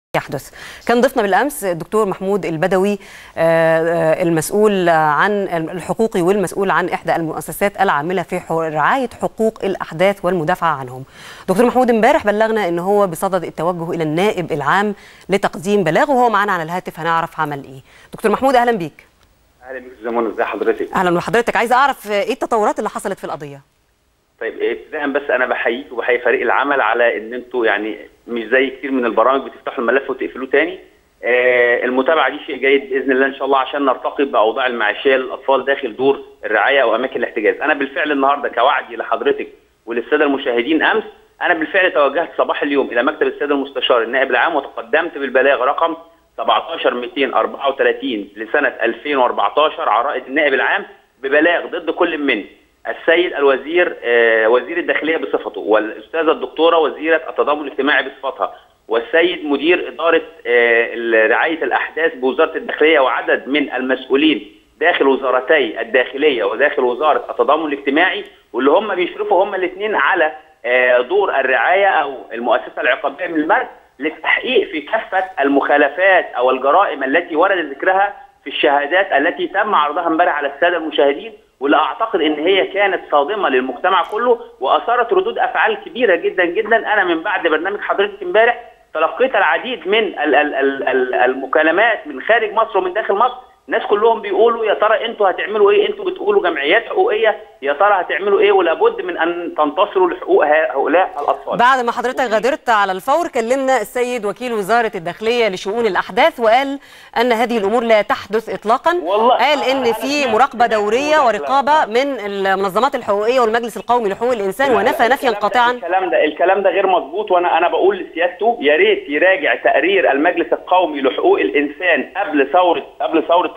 يحدث كان ضيفنا بالامس الدكتور محمود البدوي المسؤول عن الحقوقي والمسؤول عن احدى المؤسسات العامله في رعايه حقوق الاحداث والمدافعه عنهم دكتور محمود امبارح بلغنا ان هو بصدد التوجه الى النائب العام لتقديم بلاغ وهو معانا على الهاتف هنعرف عمل ايه دكتور محمود اهلا بيك اهلا بيك زمون ازي حضرتك اهلا بحضرتك عايزه اعرف ايه التطورات اللي حصلت في القضيه طيب ابتداء بس انا بحييك وبحيي فريق العمل على ان انتوا يعني مش زي كتير من البرامج بتفتحوا الملف وتقفلوه تاني آه المتابعه دي شيء جيد باذن الله ان شاء الله عشان نرتقي باوضاع المعيشيه للاطفال داخل دور الرعايه او اماكن الاحتجاز انا بالفعل النهارده كوعدي لحضرتك وللساده المشاهدين امس انا بالفعل توجهت صباح اليوم الى مكتب السيد المستشار النائب العام وتقدمت بالبلاغ رقم 17234 لسنه 2014 على رائد النائب العام ببلاغ ضد كل من السيد الوزير آه وزير الداخليه بصفته والاستاذه الدكتوره وزيره التضامن الاجتماعي بصفتها والسيد مدير اداره آه رعايه الاحداث بوزاره الداخليه وعدد من المسؤولين داخل وزارتي الداخليه وداخل وزاره التضامن الاجتماعي واللي هم بيشرفوا هم الاثنين على آه دور الرعايه او المؤسسه العقابيه من المرج للتحقيق في كافه المخالفات او الجرائم التي ورد ذكرها في الشهادات التي تم عرضها امبارح على الساده المشاهدين واللي اعتقد ان هي كانت صادمه للمجتمع كله واثارت ردود افعال كبيره جدا جدا انا من بعد برنامج حضرتك امبارح تلقيت العديد من ال ال ال المكالمات من خارج مصر ومن داخل مصر الناس كلهم بيقولوا يا ترى انتوا هتعملوا ايه انتوا بتقولوا جمعيات حقوقيه يا ترى هتعملوا ايه ولابد من ان تنتصروا لحقوق هؤلاء الاطفال بعد ما حضرتك غادرت على الفور كلمنا السيد وكيل وزاره الداخليه لشؤون الاحداث وقال ان هذه الامور لا تحدث اطلاقا والله قال ان في مراقبه دوريه ورقابه من المنظمات الحقوقيه والمجلس القومي لحقوق الانسان ونفى نفيا قاطعا الكلام ده الكلام ده غير مظبوط وانا انا بقول لسيادته يا ريت يراجع تقرير المجلس القومي لحقوق الانسان قبل ثوره قبل ثوره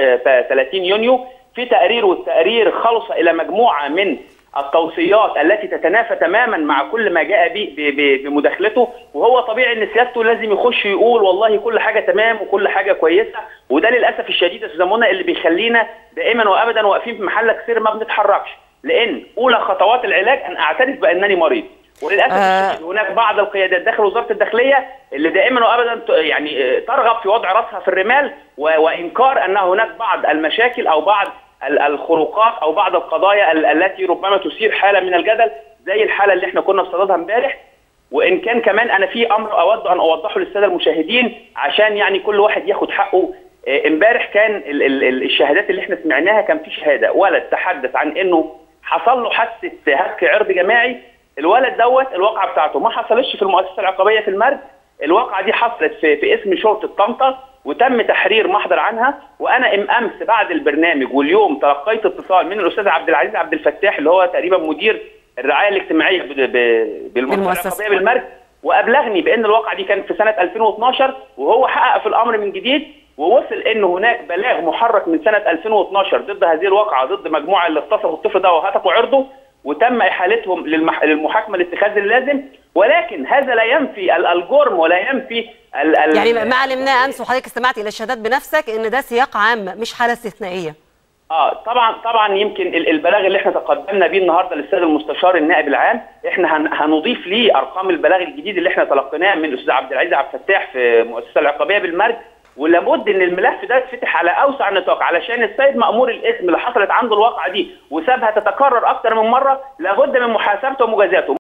30 يونيو في تقرير والتقرير خلص الى مجموعه من التوصيات التي تتنافى تماما مع كل ما جاء به بمداخلته وهو طبيعي ان سيادته لازم يخش يقول والله كل حاجه تمام وكل حاجه كويسه وده للاسف الشديد يا استاذ منى اللي بيخلينا دائما وابدا واقفين في محلك سر ما بنتحركش لان اولى خطوات العلاج ان اعترف بانني مريض وللاسف آه الشديد هناك بعض القيادات داخل وزاره الداخليه اللي دائما وابدا يعني ترغب في وضع راسها في الرمال وانكار ان هناك بعض المشاكل او بعض الخروقات او بعض القضايا التي ربما تثير حاله من الجدل زي الحاله اللي احنا كنا بصددها امبارح وان كان كمان انا في امر اود ان اوضحه للساده المشاهدين عشان يعني كل واحد ياخد حقه امبارح كان ال ال الشهادات اللي احنا سمعناها كان في شهاده ولد تحدث عن انه حصل له حادثه هتك عرض جماعي الولد دوت الواقعه بتاعته ما حصلتش في المؤسسه العقابيه في المرج الواقعه دي حصلت في, في اسم شرطه طنطا وتم تحرير محضر عنها وانا ام امس بعد البرنامج واليوم تلقيت اتصال من الاستاذ عبد العزيز عبد الفتاح اللي هو تقريبا مدير الرعايه الاجتماعيه بالمؤسسه العقابيه بالمرج وابلغني بان الواقعه دي كانت في سنه 2012 وهو حقق في الامر من جديد ووصل ان هناك بلاغ محرك من سنه 2012 ضد هذه الواقعه ضد مجموعه اللي اغتصبوا الطفل ده وهتكوا عرضه وتم احالتهم للمح... للمحاكمه لاتخاذ اللازم ولكن هذا لا ينفي الجرم ولا ينفي ال... ال... يعني ما علمناه امس وحضرتك استمعت الى الشهادات بنفسك ان ده سياق عام مش حاله استثنائيه اه طبعا طبعا يمكن البلاغ اللي احنا تقدمنا بيه النهارده للسيد المستشار النائب العام احنا هن... هنضيف ليه ارقام البلاغ الجديد اللي احنا تلقيناه من الاستاذ عبد العزيز عبد الفتاح في المؤسسه العقابيه بالمرج ولابد ان الملف ده يتفتح على اوسع نطاق علشان السيد مامور الاسم اللي حصلت عنده الواقعه دي وسابها تتكرر اكثر من مره لابد من محاسبته ومجازاته